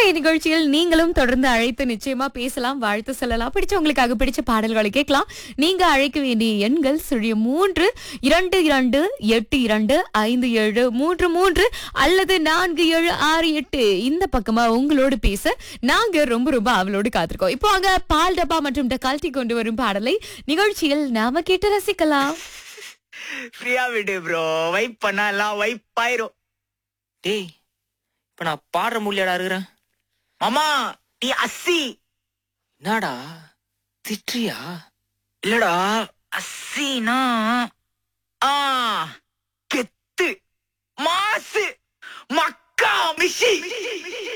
இன்றைய நிகழ்ச்சியில் நீங்களும் தொடர்ந்து அழைத்து நிச்சயமா பேசலாம் வாழ்த்து சொல்லலாம் பிடிச்சவங்களுக்காக பிடிச்ச பாடல்களை கேட்கலாம் நீங்க அழைக்க வேண்டிய எண்கள் சுழிய மூன்று இரண்டு இரண்டு எட்டு இரண்டு ஐந்து ஏழு மூன்று மூன்று அல்லது நான்கு ஏழு ஆறு எட்டு இந்த பக்கமா உங்களோடு பேச நாங்க ரொம்ப ரொம்ப அவளோடு காத்திருக்கோம் இப்போ அங்க பால் டப்பா மற்றும் டக்கால்ட்டி கொண்டு வரும் பாடலை நிகழ்ச்சியில் நாம கேட்டு ரசிக்கலாம் ஃப்ரீயா விடு ப்ரோ வைப் பண்ணலாம் வைப் ஆயிரும் டேய் இப்ப நான் பாடுற முடியாடா இருக்கிறேன் மாமா நீ அஸ்ஸி என்னடா திட்றியா இல்லடா அஸ்ஸினா ஆ கெத்து மாசு மக்கா மிஷி